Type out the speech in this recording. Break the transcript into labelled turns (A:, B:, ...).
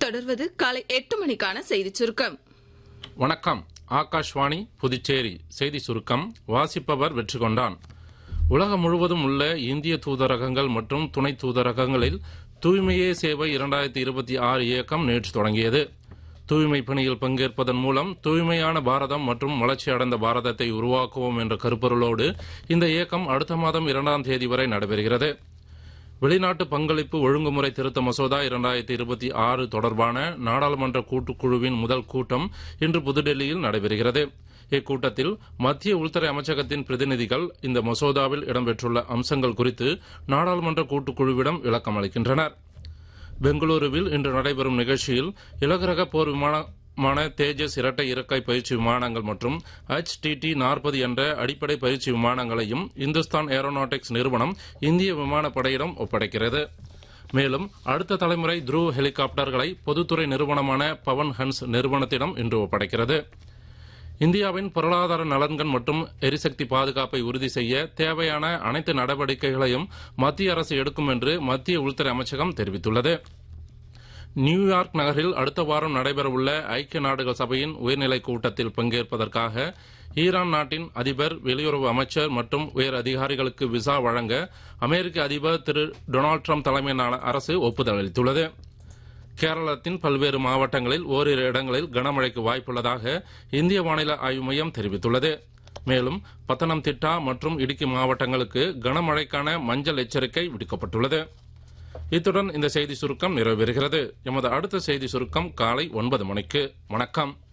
A: தொடர்வது காலை எட்டு மணிக்கான செய்திச் சுருக்கம்
B: வணக்கம் ஆகாஷ்வாணி புதுச்சேரி செய்தி சுருக்கம் வாசிப்பவர் வெற்றி கொண்டான் உலகம் முழுவதும் உள்ள இந்திய தூதரகங்கள் மற்றும் துணை தூதரகங்களில் தூய்மையே சேவை இரண்டாயிரத்தி இருபத்தி ஆறு இயக்கம் நேற்று தொடங்கியது தூய்மை பணியில் பங்கேற்பதன் மூலம் தூய்மையான பாரதம் மற்றும் வளர்ச்சியடைந்த பாரதத்தை உருவாக்குவோம் என்ற கருப்பொருளோடு இந்த இயக்கம் அடுத்த மாதம் இரண்டாம் தேதி வரை நடைபெறுகிறது வெளிநாட்டு பங்களிப்பு ஒழுங்குமுறை திருத்த மசோதா இரண்டாயிரத்தி இருபத்தி ஆறு தொடர்பான நாடாளுமன்ற கூட்டுக்குழுவின் முதல் கூட்டம் இன்று புதுடெல்லியில் நடைபெறுகிறது இக்கூட்டத்தில் மத்திய உள்துறை அமைச்சகத்தின் பிரதிநிதிகள் இந்த மசோதாவில் இடம்பெற்றுள்ள அம்சங்கள் குறித்து நாடாளுமன்ற கூட்டுக்குழுவிடம் விளக்கம் அளிக்கின்றனர் பெங்களூருவில் இன்று நடைபெறும் நிகழ்ச்சியில் இலகுரக போர் விமானமான தேஜஸ் இரட்டை இறக்கை பயிற்சி விமானங்கள் மற்றும் எச் டிடி நாற்பது என்ற அடிப்படை பயிற்சி விமானங்களையும் இந்துஸ்தான் ஏரோநாட்டிக்ஸ் நிறுவனம் இந்திய விமானப்படையிடம் ஒப்படைக்கிறது மேலும் அடுத்த தலைமுறை த்ரூ ஹெலிகாப்டர்களை பொதுத்துறை நிறுவனமான பவன் ஹன்ஸ் நிறுவனத்திடம் இன்று ஒப்படைக்கிறது இந்தியாவின் பொருளாதார நலன்கள் மற்றும் எரிசக்தி பாதுகாப்பை உறுதி செய்ய தேவையான அனைத்து நடவடிக்கைகளையும் மத்திய அரசு எடுக்கும் என்று மத்திய உள்துறை அமைச்சகம் தெரிவித்துள்ளது நியூயார்க் நகரில் அடுத்த வாரம் நடைபெறவுள்ள ஐக்கிய நாடுகள் சபையின் உயர்நிலை கூட்டத்தில் பங்கேற்பதற்காக ஈரான் நாட்டின் அதிபர் வெளியுறவு அமைச்சர் மற்றும் உயர் அதிகாரிகளுக்கு விசா வழங்க அமெரிக்க அதிபர் திரு டொனால்டு ட்ரம்ப் தலைமையிலான அரசு ஒப்புதல் அளித்துள்ளது கேரளத்தின் பல்வேறு மாவட்டங்களில் ஓரிரு இடங்களில் கனமழைக்கு வாய்ப்புள்ளதாக இந்திய வானிலை ஆய்வு மையம் தெரிவித்துள்ளது மேலும் பத்தனம்திட்டா மற்றும் இடுக்கி மாவட்டங்களுக்கு கனமழைக்கான மஞ்சள் எச்சரிக்கை விடுக்கப்பட்டுள்ளது இத்துடன் இந்த செய்தி சுருக்கம் நிறைவு பெறுகிறது எமது அடுத்த செய்தி சுருக்கம் காலை ஒன்பது மணிக்கு வணக்கம்